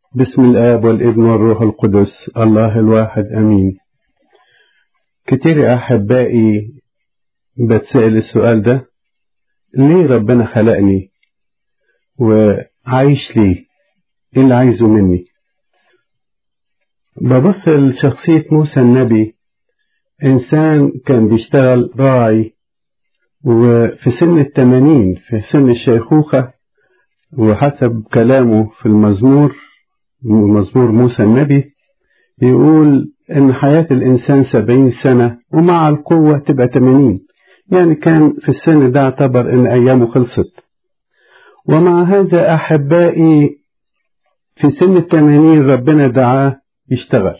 بسم الآب والابن والروح القدس الله الواحد أمين كتير يا أحبائي بتسأل السؤال ده ليه ربنا خلقني وعايش ليه ايه اللي عايزه مني ببص لشخصية موسى النبي إنسان كان بيشتغل راعي وفي سن التمانين في سن الشيخوخة وحسب كلامه في المزمور مزمور موسى النبي يقول إن حياة الإنسان سبعين سنة ومع القوة تبقى تمانين يعني كان في السن ده اعتبر إن أيامه خلصت ومع هذا أحبائي في سن التمانين ربنا دعاه يشتغل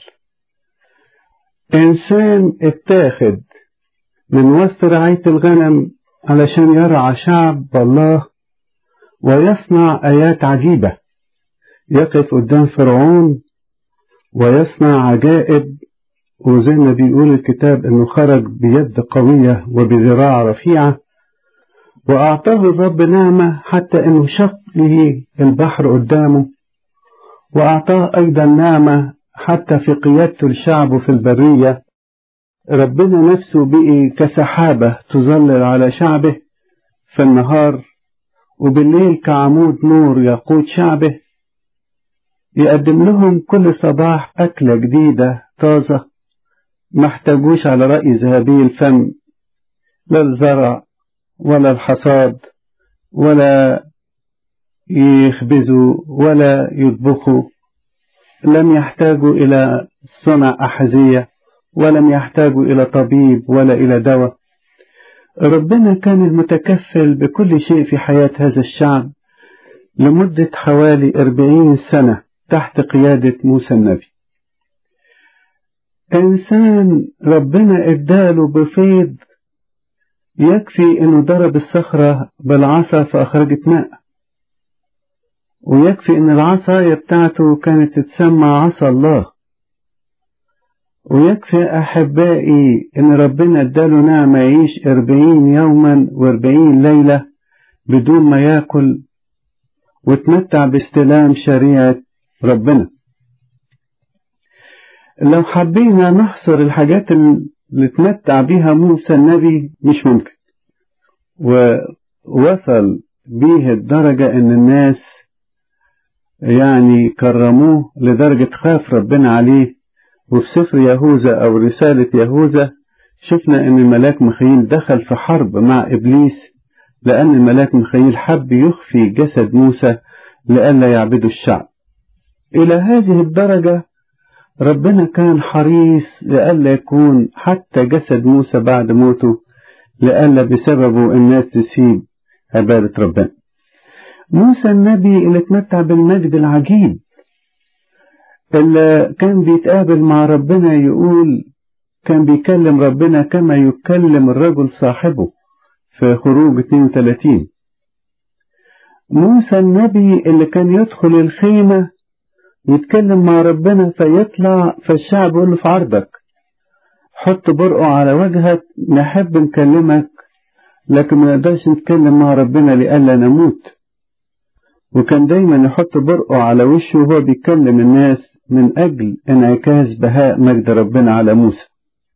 إنسان اتاخد من وسط رعاية الغنم علشان يرعى شعب الله ويصنع آيات عجيبة يقف قدام فرعون ويصنع عجائب وزي ما بيقول الكتاب انه خرج بيد قوية وبذراع رفيعة وأعطاه الرب نعمة حتى انه شق له البحر قدامه وأعطاه أيضا نعمة حتى في قيادته لشعبه في البرية ربنا نفسه بقي كسحابة تظلل على شعبه في النهار وبالليل كعمود نور يقود شعبه يقدم لهم كل صباح أكلة جديدة طازة ما احتاجوش على رأي ذهبي الفم لا الزرع ولا الحصاد ولا يخبزوا ولا يطبخوا لم يحتاجوا إلى صنع أحذية ولم يحتاجوا إلى طبيب ولا إلى دواء ربنا كان المتكفل بكل شيء في حياة هذا الشعب لمدة حوالي أربعين سنة تحت قيادة موسى النبي إنسان ربنا إداله بفيض يكفي إنه ضرب الصخرة بالعصا فأخرجت ماء ويكفي إن العصاية بتاعته كانت تتسمى عصا الله ويكفي أحبائي إن ربنا اداله نعمة يعيش أربعين يوما وأربعين ليلة بدون ما ياكل وتمتع باستلام شريعة ربنا لو حبينا نحصر الحاجات اللي تمتع بيها موسى النبي مش ممكن ووصل بيه الدرجة ان الناس يعني كرموه لدرجة خاف ربنا عليه وفي سفر يهوذا او رسالة يهوذا شفنا ان الملاك مخيل دخل في حرب مع ابليس لان الملاك مخيل حب يخفي جسد موسى لئلا يعبدوا الشعب إلى هذه الدرجة ربنا كان حريص لئلا يكون حتى جسد موسى بعد موته لئلا بسببه الناس تسيب عبادة ربنا موسى النبي اللي اتمتع بالمجد العجيب اللي كان بيتقابل مع ربنا يقول كان بيكلم ربنا كما يكلم الرجل صاحبه في خروج 32 موسى النبي اللي كان يدخل الخيمة يتكلم مع ربنا فيطلع فالشعب يقول له في عرضك حط برقه على وجهك نحب نكلمك لكن ما نقدرش نتكلم مع ربنا لئلا نموت وكان دايما يحط برقه على وشه وهو بيكلم الناس من أجل انعكاس بهاء مجد ربنا على موسى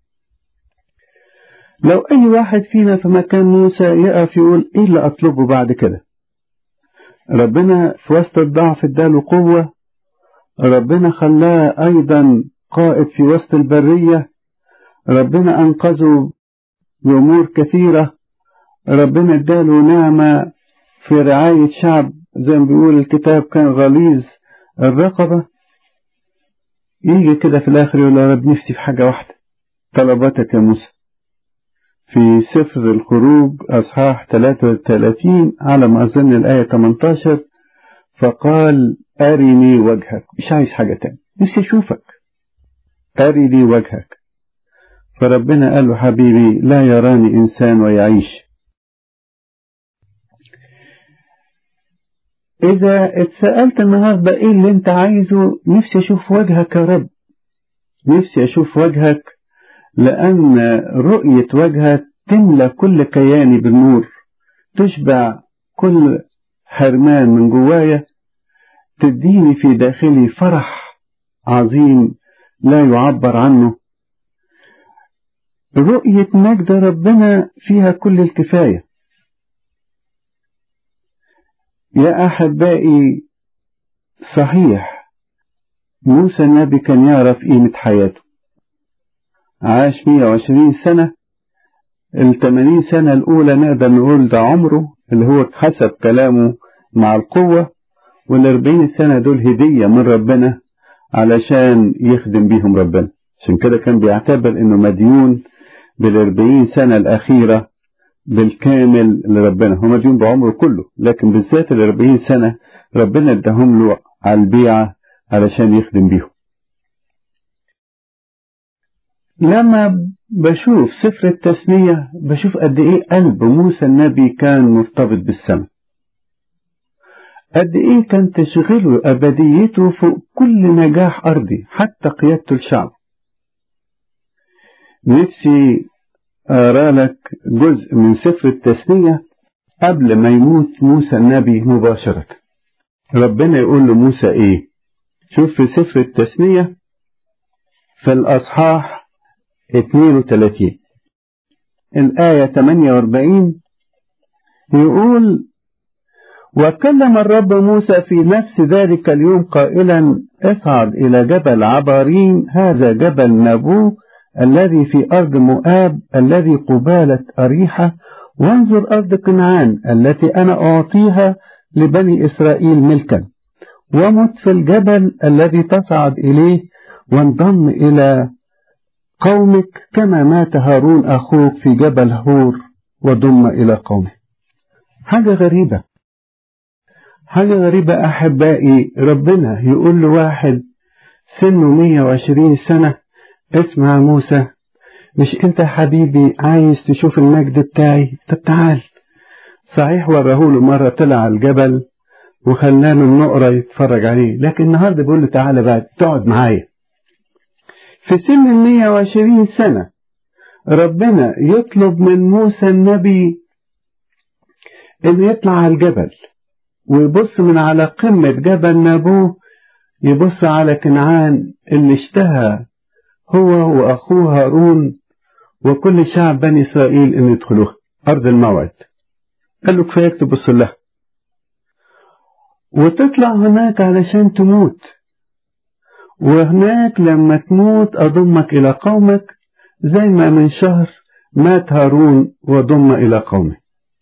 لو أي واحد فينا في مكان موسى يقف يقول إيه اللي أطلبه بعد كده ربنا في وسط الضعف اداله قوة ربنا خلاه أيضا قائد في وسط البرية ربنا أنقذه بأمور كثيرة ربنا اداله نعمة في رعاية شعب زي ما بيقول الكتاب كان غليظ الرقبة يجي كده في الآخر يقول يا رب نفسي في حاجة واحدة طلباتك يا موسى في سفر الخروج أصحاح 33 على ما أظن الآية 18 فقال أرني وجهك مش عايز حاجة تاني نفسي أشوفك أرني وجهك فربنا قال له حبيبي لا يراني إنسان ويعيش إذا اتسألت النهاردة إيه اللي أنت عايزه نفسي أشوف وجهك يا رب نفسي أشوف وجهك لأن رؤية وجهك تملى كل كياني بالنور تشبع كل حرمان من جوايا تديني في داخلي فرح عظيم لا يعبر عنه رؤية مجد ربنا فيها كل الكفاية يا أحبائي صحيح موسى النبي كان يعرف قيمة حياته عاش 120 سنة ال 80 سنة الأولى نقدر نقول ده عمره اللي هو حسب كلامه مع القوة وال 40 سنة دول هدية من ربنا علشان يخدم بيهم ربنا عشان كده كان بيعتبر انه مديون بالأربعين سنة الأخيرة بالكامل لربنا هو مديون بعمره كله لكن بالذات الأربعين سنة ربنا اداهم له على البيعة علشان يخدم بيهم لما بشوف سفر التثنية بشوف قد ايه قلب موسى النبي كان مرتبط بالسماء قد ايه كان تشغله ابديته فوق كل نجاح ارضي حتى قيادته الشعب نفسي اقرا لك جزء من سفر التثنية قبل ما يموت موسى النبي مباشرة ربنا يقول لموسى ايه شوف في سفر التثنية في الاصحاح 32 الآية 48 يقول وكلم الرب موسى في نفس ذلك اليوم قائلا اصعد إلى جبل عبارين هذا جبل نابو الذي في أرض مؤاب الذي قبالة أريحة وانظر أرض كنعان التي أنا أعطيها لبني إسرائيل ملكا ومت في الجبل الذي تصعد إليه وانضم إلى قومك كما مات هارون أخوك في جبل هور وضم إلى قومه حاجة غريبة حاجة غريبة أحبائي ربنا يقول له واحد سنه 120 سنة اسمع موسى مش انت حبيبي عايز تشوف المجد بتاعي طب تعال صحيح وراهوله مرة طلع على الجبل وخلانا النقرة يتفرج عليه لكن النهاردة بيقول له تعالى بقى تقعد معايا في سن المية وعشرين سنة ربنا يطلب من موسى النبي انه يطلع على الجبل ويبص من على قمة جبل نابوه يبص على كنعان اللي اشتهى هو وأخوه هارون وكل شعب بني إسرائيل أن يدخلوها أرض الموعد قال له كفاية تبص لها وتطلع هناك علشان تموت وهناك لما تموت أضمك إلى قومك زي ما من شهر مات هارون وضم إلى قومه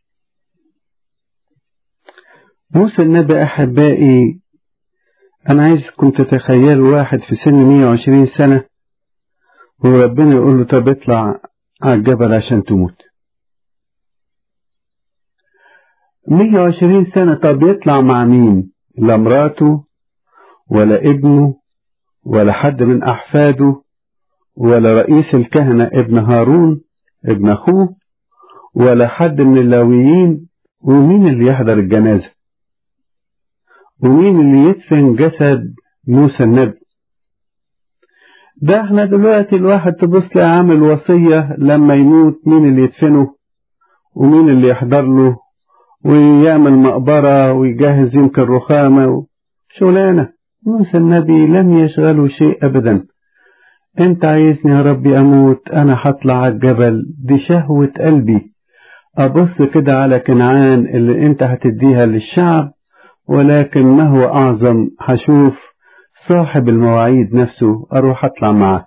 موسى النبي أحبائي أنا عايزكم تتخيلوا واحد في سن 120 سنة وربنا يقول له طب اطلع على الجبل عشان تموت 120 سنة طب يطلع مع مين لا مراته ولا ابنه ولا حد من أحفاده ولا رئيس الكهنة ابن هارون ابن أخوه ولا حد من اللاويين ومين اللي يحضر الجنازة ومين اللي يدفن جسد موسى النبي ده احنا دلوقتي الواحد تبص لي عامل وصية لما يموت مين اللي يدفنه ومين اللي يحضر له ويعمل مقبرة ويجهز يمكن رخامة شغلانة موسى النبي لم يشغله شيء أبدا انت عايزني يا ربي أموت أنا هطلع على الجبل دي شهوة قلبي أبص كده على كنعان اللي انت هتديها للشعب ولكن ما هو أعظم هشوف صاحب المواعيد نفسه أروح أطلع معاه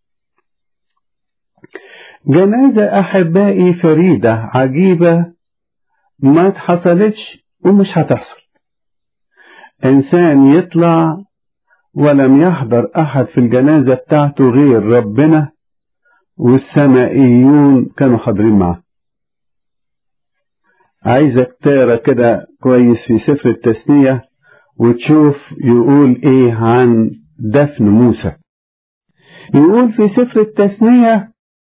جنازة أحبائي فريدة عجيبة ما حصلتش ومش هتحصل إنسان يطلع ولم يحضر أحد في الجنازة بتاعته غير ربنا والسمائيون كانوا حاضرين معاه عايزك تقرا كده كويس في سفر التثنية وتشوف يقول ايه عن دفن موسى يقول في سفر التثنية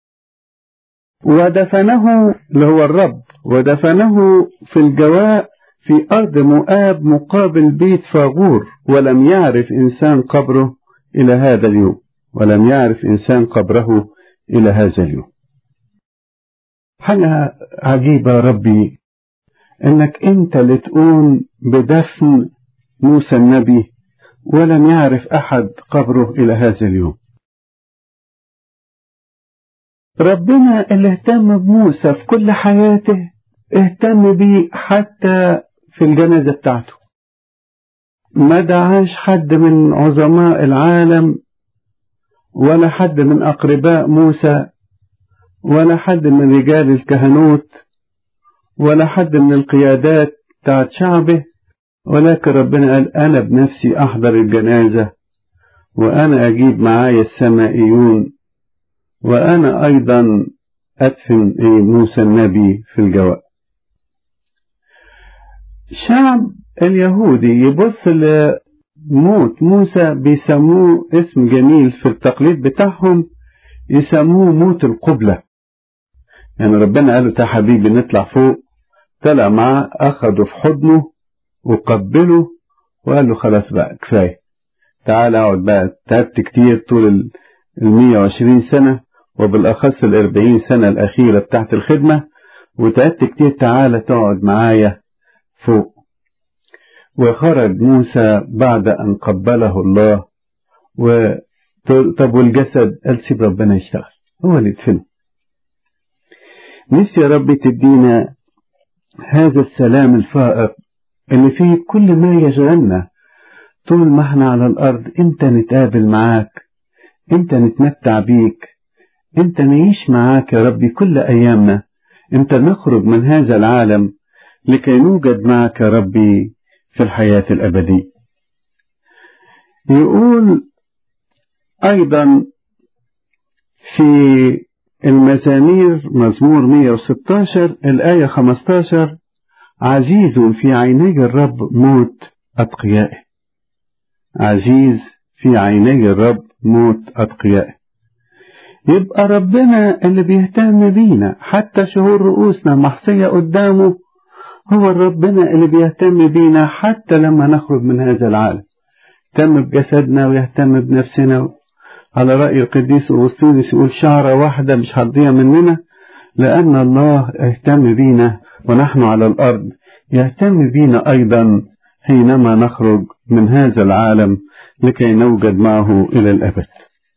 ودفنه اللي هو الرب ودفنه في الجواء في أرض مؤاب مقابل بيت فاغور ولم يعرف إنسان قبره إلى هذا اليوم ولم يعرف إنسان قبره إلى هذا اليوم حاجة عجيبة ربي إنك أنت اللي تقوم بدفن موسى النبي ولم يعرف أحد قبره إلى هذا اليوم ربنا اللي اهتم بموسى في كل حياته اهتم بيه حتى في الجنازة بتاعته ما دعاش حد من عظماء العالم ولا حد من أقرباء موسى ولا حد من رجال الكهنوت ولا حد من القيادات بتاعت شعبه ولكن ربنا قال أنا بنفسي أحضر الجنازة وأنا أجيب معايا السمائيون وأنا أيضا أدفن موسى النبي في الجواب شعب اليهودي يبص لموت موسى بيسموه اسم جميل في التقليد بتاعهم يسموه موت القبلة يعني ربنا قال له تا حبيبي نطلع فوق طلع معاه أخده في حضنه وقبله وقال له خلاص بقى كفاية تعال اقعد بقى تعبت كتير طول ال 120 سنة وبالأخص ال 40 سنة الأخيرة بتاعت الخدمة وتعبت كتير تعالى تقعد معايا فوق وخرج موسى بعد أن قبله الله و طب والجسد قال سيب ربنا يشتغل هو اللي يدفنه نفسي يا رب تدينا هذا السلام الفائق اللي فيه كل ما يشغلنا طول ما احنا على الأرض امتى نتقابل معاك امتى نتمتع بيك امتى نعيش معاك يا ربي كل أيامنا امتى نخرج من هذا العالم لكي نوجد معك يا ربي في الحياة الأبدية يقول أيضا في المزامير مزمور 116 الآية 15 عزيز في عيني الرب موت أتقيائه عزيز في عيني الرب موت أتقيائه يبقى ربنا اللي بيهتم بينا حتى شهور رؤوسنا محصية قدامه هو ربنا اللي بيهتم بينا حتى لما نخرج من هذا العالم يهتم بجسدنا ويهتم بنفسنا على رأي القديس أغسطينوس يقول شعرة واحدة مش هتضيع مننا لأن الله اهتم بينا ونحن على الأرض يهتم بينا أيضا حينما نخرج من هذا العالم لكي نوجد معه إلى الأبد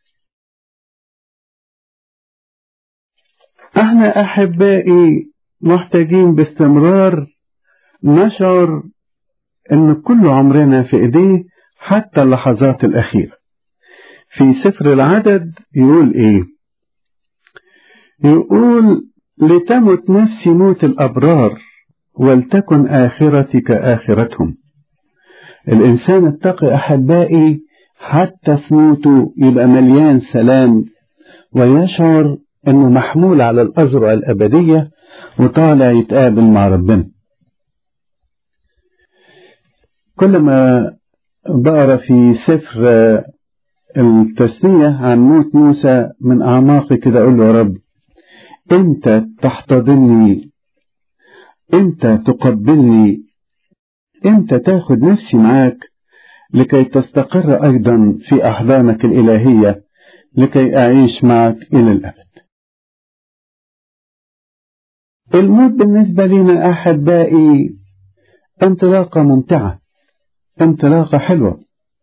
احنا أحبائي محتاجين باستمرار نشعر ان كل عمرنا في ايديه حتى اللحظات الأخيرة في سفر العدد يقول ايه يقول لتمت نفسي موت الأبرار ولتكن آخرتي كآخرتهم الإنسان التقي أحبائي حتى في موته يبقى مليان سلام ويشعر أنه محمول على الأزرع الأبدية وطالع يتقابل مع ربنا كل ما بقرا في سفر التثنية عن موت موسى من أعماقي كده أقول له يا رب أنت تحتضنني أنت تقبلني أنت تاخد نفسي معاك لكي تستقر أيضا في أحضانك الإلهية لكي أعيش معك إلى الأبد الموت بالنسبة لنا أحبائي انطلاقة ممتعة انطلاقة حلوة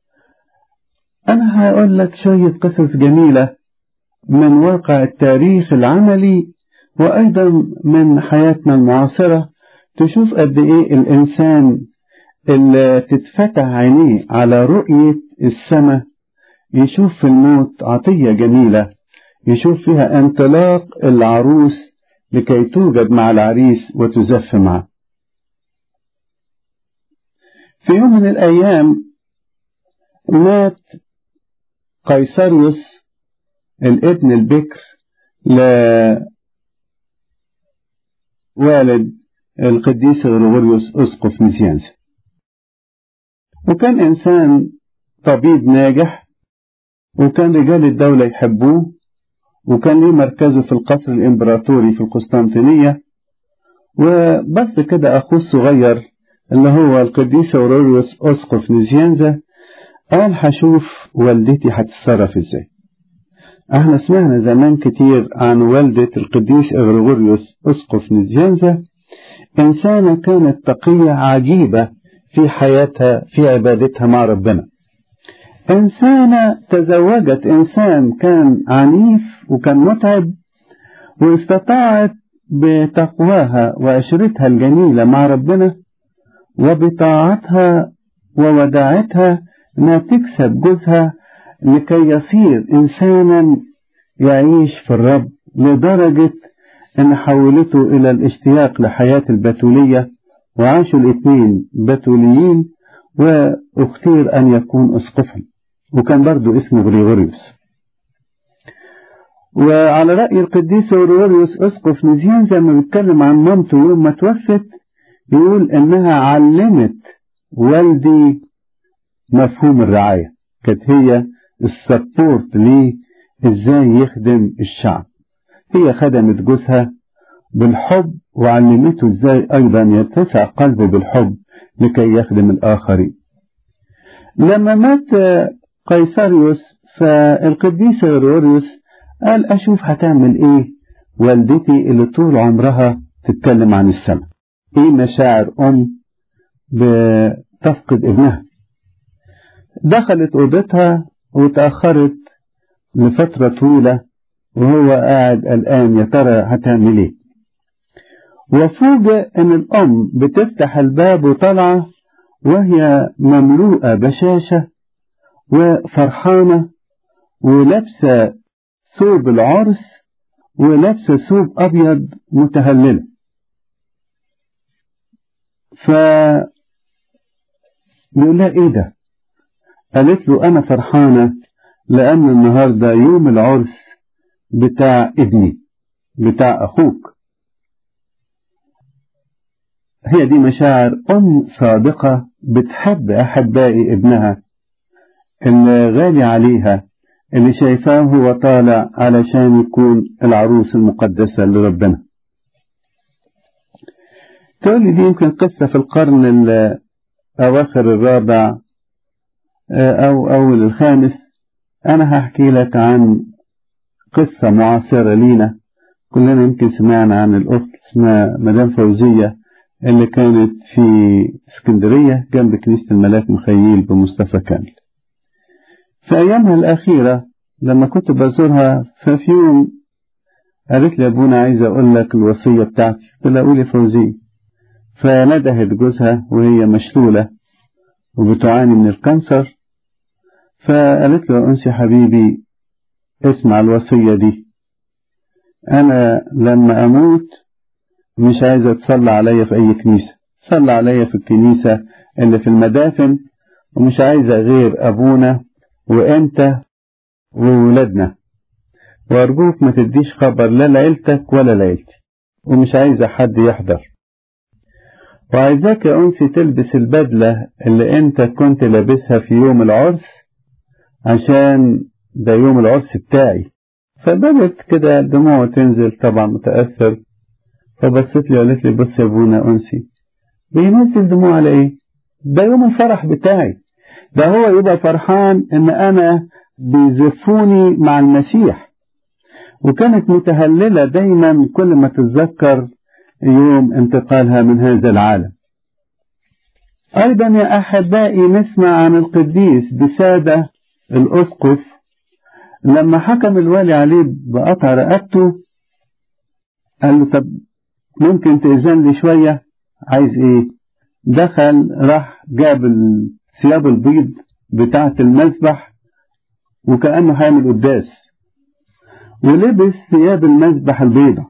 أنا هقول لك شوية قصص جميلة من واقع التاريخ العملي وأيضا من حياتنا المعاصرة تشوف قد إيه الإنسان اللي تتفتح عينيه على رؤية السماء يشوف في الموت عطية جميلة يشوف فيها انطلاق العروس لكي توجد مع العريس وتزف معه في يوم من الأيام مات قيصريوس الابن البكر لوالد القديس غريغوريوس أسقف نسيانس وكان إنسان طبيب ناجح وكان رجال الدولة يحبوه وكان ليه مركزه في القصر الإمبراطوري في القسطنطينية وبس كده أخوه الصغير اللي هو القديس أوروريوس أسقف نيزيانزا قال هشوف والدتي هتتصرف ازاي احنا سمعنا زمان كتير عن والدة القديس إغريغوريوس أسقف نيزيانزا إنسانة كانت تقية عجيبة في حياتها في عبادتها مع ربنا إنسانة تزوجت إنسان كان عنيف وكان متعب واستطاعت بتقواها وعشرتها الجميلة مع ربنا وبطاعتها ووداعتها انها تكسب جوزها لكي يصير انسانا يعيش في الرب لدرجة ان حولته الى الاشتياق لحياة البتولية وعاشوا الاثنين بتوليين واختير ان يكون اسقفا وكان برضو اسمه غريغوريوس وعلى رأي القديس غريغوريوس اسقف نزيان زي ما بيتكلم عن مامته يوم ما توفت يقول انها علمت والدي مفهوم الرعاية كانت هي السبورت ليه ازاي يخدم الشعب هي خدمت جوزها بالحب وعلمته ازاي ايضا يتسع قلبه بالحب لكي يخدم الاخرين لما مات قيصريوس فالقديس غريغوريوس قال اشوف هتعمل ايه والدتي اللي طول عمرها تتكلم عن السماء ايه مشاعر ام بتفقد ابنها دخلت اوضتها وتأخرت لفترة طويلة وهو قاعد قلقان يا ترى هتعمل ايه وفوجئ ان الام بتفتح الباب وطالعة وهي مملوءة بشاشة وفرحانة ولابسة ثوب العرس ولابسة ثوب أبيض متهللة ف بيقول لها ايه ده قالت له انا فرحانة لان النهاردة يوم العرس بتاع ابني بتاع اخوك هي دي مشاعر ام صادقة بتحب احبائي ابنها اللي غالي عليها اللي شايفاه هو طالع علشان يكون العروس المقدسة لربنا تقولي دي يمكن قصة في القرن أواخر الرابع أو أول الخامس أنا هحكي لك عن قصة معاصرة لينا كلنا يمكن سمعنا عن الأخت اسمها مدام فوزية اللي كانت في اسكندرية جنب كنيسة الملاك مخيل بمصطفى كامل في أيامها الأخيرة لما كنت بزورها ففي يوم قالت لي أبونا عايزة أقول لك الوصية بتاعتي قلت لها قولي فوزية فندهت جوزها وهي مشلولة وبتعاني من الكانسر فقالت له أنسي حبيبي اسمع الوصية دي أنا لما أموت مش عايزة تصلى عليا في أي كنيسة صلى عليا في الكنيسة اللي في المدافن ومش عايزة غير أبونا وأنت وولادنا وأرجوك ما تديش خبر لا لعيلتك ولا لعيلتي ومش عايزة حد يحضر وعايزاك يا أنسي تلبس البدلة اللي أنت كنت لابسها في يوم العرس عشان ده يوم العرس بتاعي فبدت كده دموع تنزل طبعا متأثر فبصت لي وقالت لي بص يا ابونا أنسي بينزل دموع على إيه؟ ده يوم الفرح بتاعي ده هو يبقى فرحان إن أنا بيزفوني مع المسيح وكانت متهللة دايما كل ما تتذكر يوم انتقالها من هذا العالم أيضا يا أحبائي نسمع عن القديس بسادة الأسقف لما حكم الوالي عليه بقطع رقبته قال له طب ممكن تأذن لي شوية عايز ايه دخل راح جاب الثياب البيض بتاعة المذبح وكأنه هيعمل قداس ولبس ثياب المذبح البيضة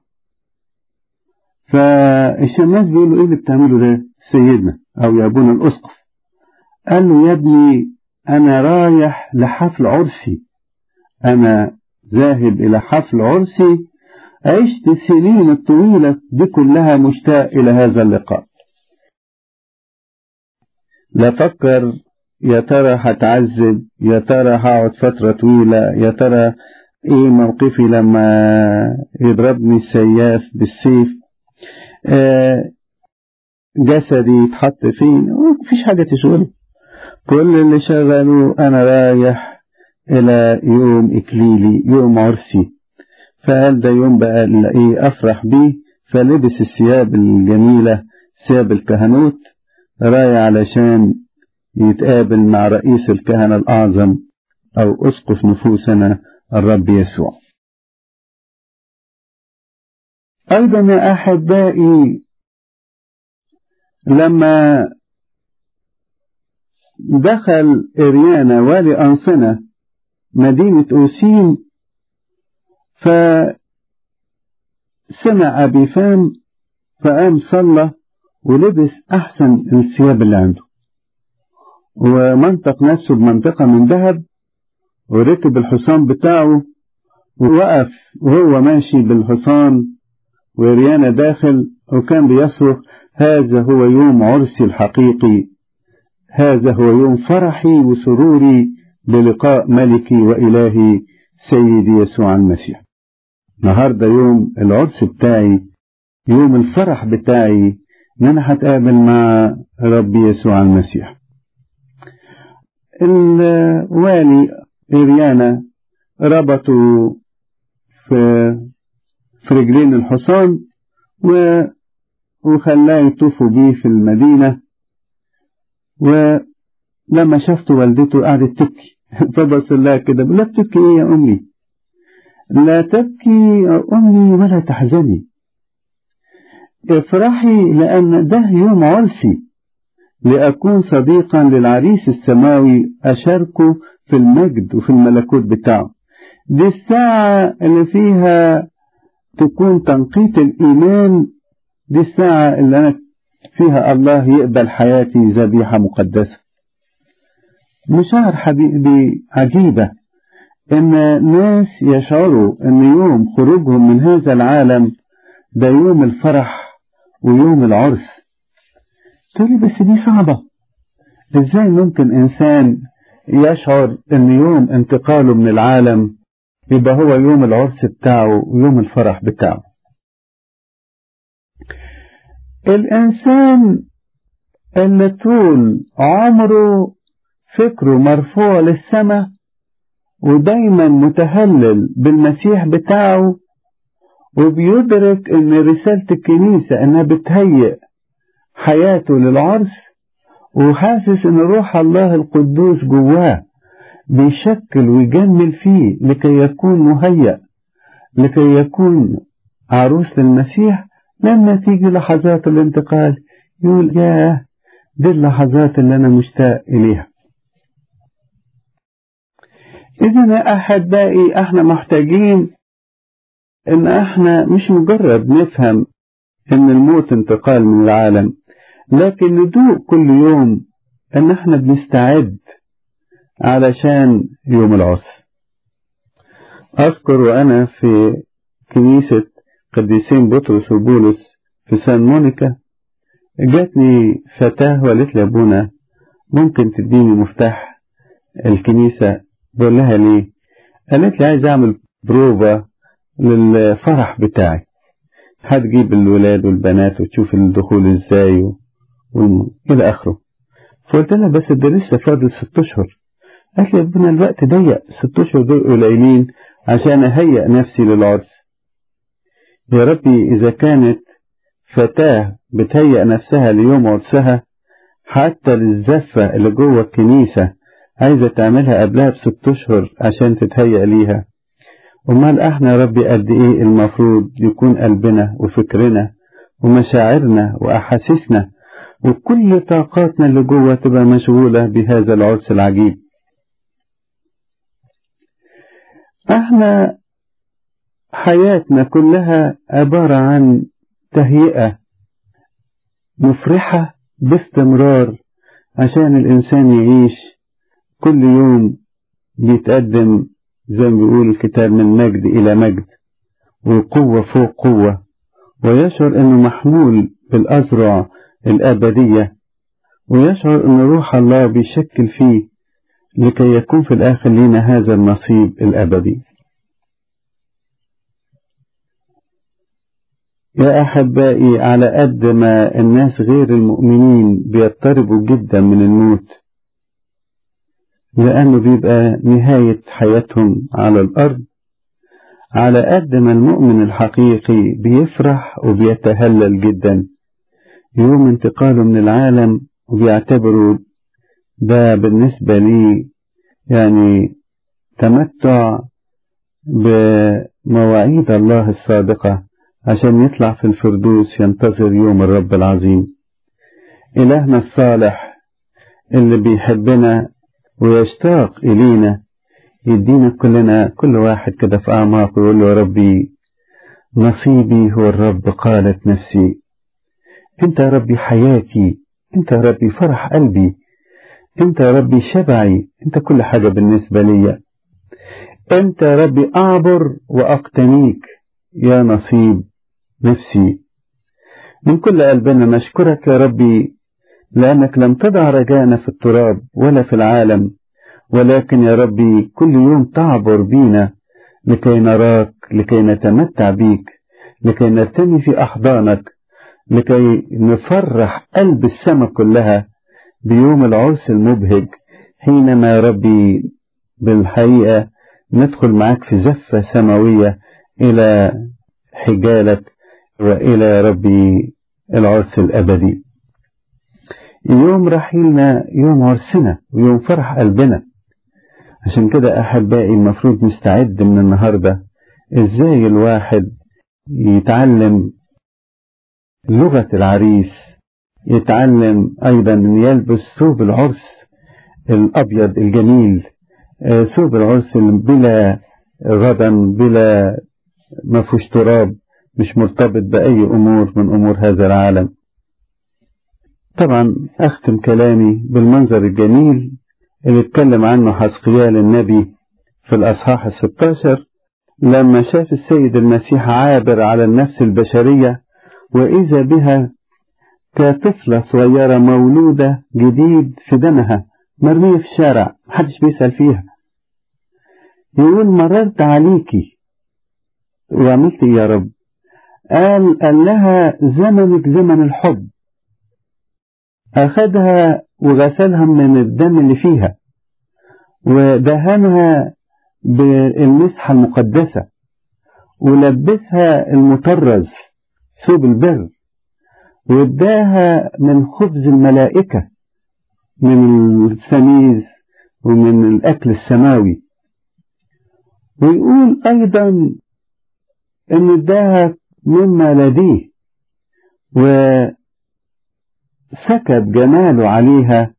فالشماس بيقول له ايه اللي بتعمله ده سيدنا او يا ابونا الاسقف قال له يا ابني انا رايح لحفل عرسي انا ذاهب الى حفل عرسي عشت السنين الطويلة دي كلها مشتاق الى هذا اللقاء لا فكر يا ترى هتعذب يا ترى هقعد فترة طويلة يا ترى ايه موقفي لما يضربني السياف بالسيف آه جسدي يتحط فين مفيش حاجة تشغله كل اللي شغله أنا رايح إلى يوم إكليلي يوم عرسي فقال ده يوم بقى إيه أفرح بيه فلبس الثياب الجميلة ثياب الكهنوت رايح علشان يتقابل مع رئيس الكهنة الأعظم أو أسقف نفوسنا الرب يسوع أيضا يا أحبائي لما دخل إريانا والي أنصنة مدينة أوسيم فسمع أبي فام فقام صلى ولبس أحسن الثياب اللي عنده ومنطق نفسه بمنطقة من ذهب وركب الحصان بتاعه ووقف وهو ماشي بالحصان وريانا داخل وكان بيصرخ هذا هو يوم عرسي الحقيقي هذا هو يوم فرحي وسروري بلقاء ملكي وإلهي سيدي يسوع المسيح النهاردة يوم العرس بتاعي يوم الفرح بتاعي ان انا هتقابل مع ربي يسوع المسيح الوالي إريانا ربطوا في في رجلين الحصان و وخلاه يطوفوا بيه في المدينة ولما شفت والدته قعدت تبكي فبص لها كده لا بتبكي ايه يا أمي لا تبكي يا أمي ولا تحزني افرحي لأن ده يوم عرسي لأكون صديقا للعريس السماوي أشاركه في المجد وفي الملكوت بتاعه دي الساعة اللي فيها تكون تنقيط الإيمان دي الساعة اللي أنا فيها الله يقبل حياتي ذبيحة مقدسة مشاعر حبيبي عجيبة إن ناس يشعروا إن يوم خروجهم من هذا العالم ده يوم الفرح ويوم العرس تقولي بس دي صعبة إزاي ممكن إنسان يشعر إن يوم انتقاله من العالم يبقى هو يوم العرس بتاعه ويوم الفرح بتاعه الإنسان اللي طول عمره فكره مرفوع للسماء ودايما متهلل بالمسيح بتاعه وبيدرك ان رسالة الكنيسة انها بتهيئ حياته للعرس وحاسس ان روح الله القدوس جواه بيشكل ويجمل فيه لكي يكون مهيأ لكي يكون عروس للمسيح لما تيجي لحظات الانتقال يقول ياه دي اللحظات اللي أنا مشتاق إليها إذا يا أحبائي إحنا محتاجين إن إحنا مش مجرد نفهم إن الموت انتقال من العالم لكن ندوق كل يوم إن إحنا بنستعد علشان يوم العرس أذكر وأنا في كنيسة قديسين بطرس وبولس في سان مونيكا جاتني فتاة وقالت لي أبونا ممكن تديني مفتاح الكنيسة بقول لها ليه قالت لي عايز أعمل بروفا للفرح بتاعي هتجيب الولاد والبنات وتشوف الدخول ازاي و... و... إلى آخره فقلت لها بس ده لسه فاضل ست أشهر قالت لي يا ابونا الوقت ضيق ست أشهر دول قليلين عشان أهيئ نفسي للعرس يا ربي إذا كانت فتاة بتهيأ نفسها ليوم عرسها حتى للزفة اللي جوه الكنيسة عايزة تعملها قبلها بست أشهر عشان تتهيأ ليها أمال احنا يا ربي قد إيه المفروض يكون قلبنا وفكرنا ومشاعرنا وأحاسيسنا وكل طاقاتنا اللي جوه تبقى مشغولة بهذا العرس العجيب احنا حياتنا كلها عبارة عن تهيئة مفرحة باستمرار عشان الإنسان يعيش كل يوم بيتقدم زي ما بيقول الكتاب من مجد إلى مجد وقوة فوق قوة ويشعر أنه محمول بالأزرع الأبدية ويشعر أن روح الله بيشكل فيه لكي يكون في الآخر لنا هذا النصيب الأبدي يا أحبائي على قد ما الناس غير المؤمنين بيضطربوا جدا من الموت لأنه بيبقى نهاية حياتهم على الأرض على قد ما المؤمن الحقيقي بيفرح وبيتهلل جدا يوم انتقاله من العالم وبيعتبره ده بالنسبة لي يعني تمتع بمواعيد الله الصادقة عشان يطلع في الفردوس ينتظر يوم الرب العظيم إلهنا الصالح اللي بيحبنا ويشتاق إلينا يدينا كلنا كل واحد كده في أعماقه ويقول له يا ربي نصيبي هو الرب قالت نفسي أنت يا ربي حياتي أنت يا ربي فرح قلبي أنت يا ربي شبعي أنت كل حاجة بالنسبة لي أنت يا ربي أعبر وأقتنيك يا نصيب نفسي من كل قلبنا نشكرك يا ربي لأنك لم تضع رجانا في التراب ولا في العالم ولكن يا ربي كل يوم تعبر بينا لكي نراك لكي نتمتع بيك لكي نرتمي في أحضانك لكي نفرح قلب السماء كلها بيوم العرس المبهج حينما يا ربي بالحقيقة ندخل معاك في زفة سماوية إلى حجالك وإلى يا ربي العرس الأبدي يوم رحيلنا يوم عرسنا ويوم فرح قلبنا عشان كده أحبائي المفروض نستعد من النهاردة إزاي الواحد يتعلم لغة العريس يتعلم أيضا أن يلبس ثوب العرس الأبيض الجميل ثوب العرس بلا غدا بلا ما فيهوش تراب مش مرتبط بأي أمور من أمور هذا العالم طبعا أختم كلامي بالمنظر الجميل اللي اتكلم عنه حسقيال النبي في الأصحاح الستاشر لما شاف السيد المسيح عابر على النفس البشرية وإذا بها كطفلة صغيرة مولودة جديد في دمها مرمية في الشارع محدش بيسأل فيها يقول مررت عليكي وعملت ايه يا رب قال قال لها زمنك زمن الحب أخدها وغسلها من الدم اللي فيها ودهنها بالمسحة المقدسة ولبسها المطرز ثوب البر واداها من خبز الملائكة من السميز ومن الأكل السماوي ويقول أيضا أن اداها مما لديه وسكت جماله عليها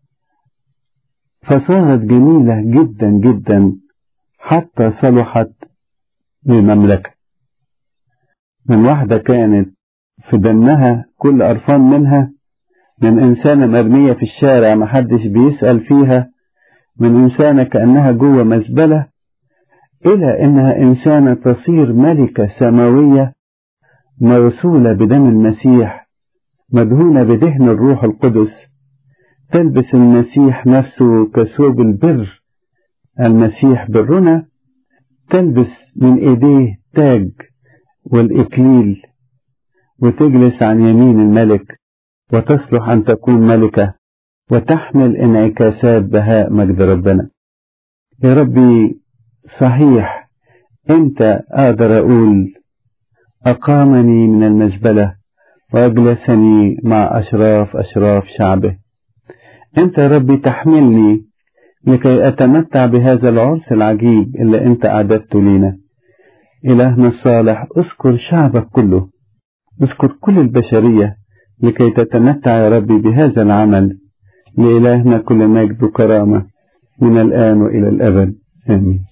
فصارت جميلة جدا جدا حتى صلحت للمملكة من واحدة كانت في دمها كل قرفان منها من إنسانة مرمية في الشارع محدش بيسأل فيها من إنسانة كأنها جوه مزبلة إلى إنها إنسانة تصير ملكة سماوية مرسولة بدم المسيح مدهونة بدهن الروح القدس تلبس المسيح نفسه كثوب البر المسيح برنا تلبس من ايديه تاج والإكليل وتجلس عن يمين الملك وتصلح أن تكون ملكة وتحمل انعكاسات بهاء مجد ربنا يا ربي صحيح أنت أقدر أقول أقامني من المزبلة وأجلسني مع أشراف أشراف شعبه أنت يا ربي تحملني لكي أتمتع بهذا العرس العجيب اللي أنت أعددته لنا إلهنا الصالح اذكر شعبك كله اذكر كل البشرية لكي تتمتع يا ربي بهذا العمل لإلهنا كل مجد وكرامة من الآن وإلى الأبد آمين